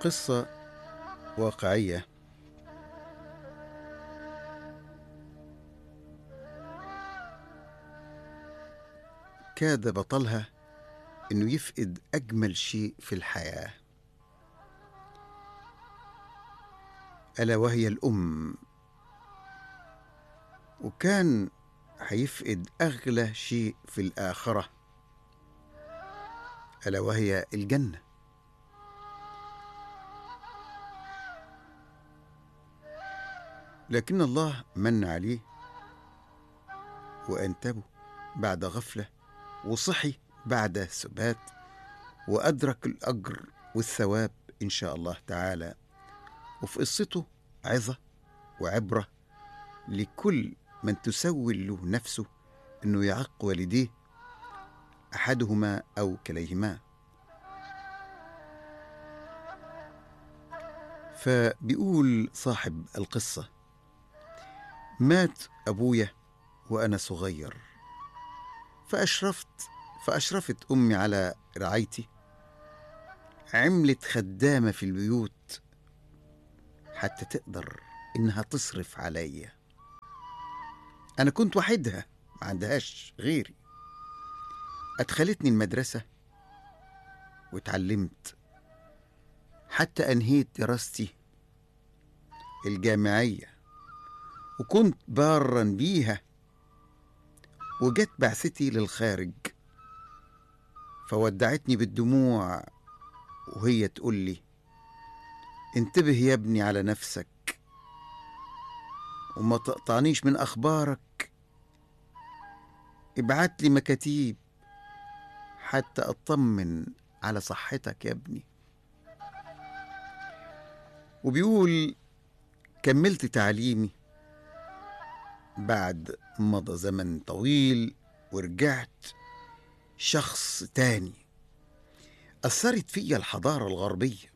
قصة واقعية كاد بطلها انه يفقد اجمل شيء في الحياه الا وهي الام وكان هيفقد اغلى شيء في الاخره الا وهي الجنه لكن الله من عليه وانتبه بعد غفله وصحي بعد سبات وأدرك الأجر والثواب إن شاء الله تعالى وفي قصته عظة وعبرة لكل من تسول له نفسه أنه يعق والديه أحدهما أو كليهما فبيقول صاحب القصة مات أبويا وأنا صغير فأشرفت فأشرفت أمي على رعايتي عملت خدامة في البيوت حتى تقدر إنها تصرف عليا أنا كنت وحيدها ما عندهاش غيري أدخلتني المدرسة واتعلمت حتى أنهيت دراستي الجامعية وكنت بارا بيها وجت بعثتي للخارج فودعتني بالدموع وهي تقول لي انتبه يا ابني على نفسك وما تقطعنيش من اخبارك ابعت لي مكاتيب حتى اطمن على صحتك يا ابني وبيقول كملت تعليمي بعد مضى زمن طويل ورجعت شخص تاني أثرت فيا الحضارة الغربية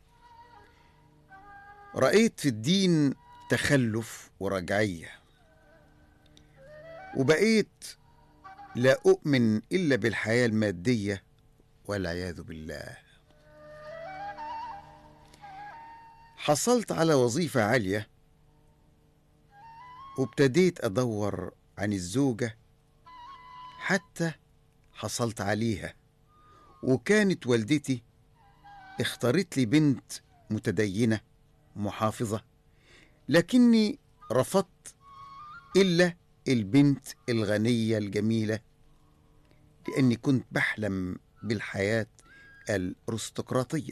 رأيت في الدين تخلف ورجعية وبقيت لا أؤمن إلا بالحياة المادية والعياذ بالله حصلت على وظيفة عالية وابتديت أدور عن الزوجة حتى حصلت عليها وكانت والدتي اختارت لي بنت متدينة محافظة لكني رفضت إلا البنت الغنية الجميلة لأني كنت بحلم بالحياة الأرستقراطية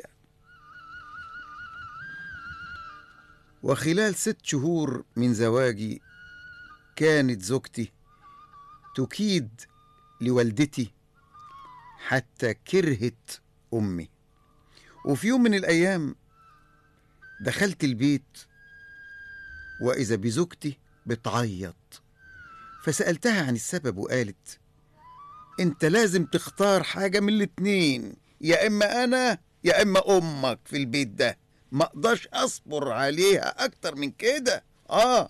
وخلال ست شهور من زواجي كانت زوجتي تكيد لوالدتي حتى كرهت امي وفي يوم من الايام دخلت البيت واذا بزوجتي بتعيط فسالتها عن السبب وقالت انت لازم تختار حاجه من الاتنين يا اما انا يا اما امك في البيت ده ما اقدرش اصبر عليها اكتر من كده اه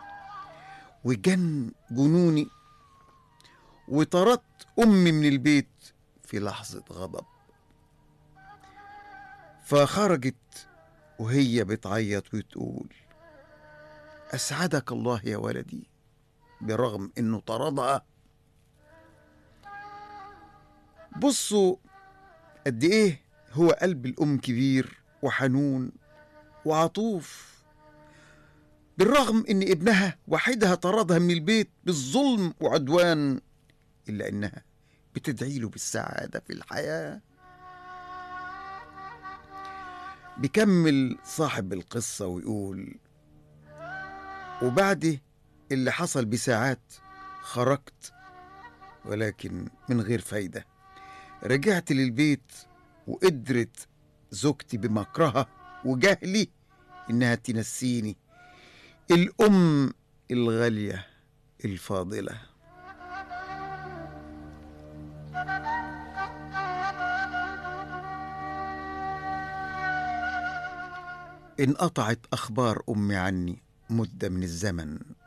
وجن جنوني وطردت امي من البيت في لحظه غضب فخرجت وهي بتعيط وتقول اسعدك الله يا ولدي برغم انه طردها بصوا قد ايه هو قلب الام كبير وحنون وعطوف بالرغم ان ابنها وحيدها طردها من البيت بالظلم وعدوان الا انها بتدعي له بالسعاده في الحياه بيكمل صاحب القصه ويقول وبعد اللي حصل بساعات خرجت ولكن من غير فايده رجعت للبيت وقدرت زوجتي بمكرها وجهلي انها تنسيني الام الغاليه الفاضله انقطعت اخبار امي عني مده من الزمن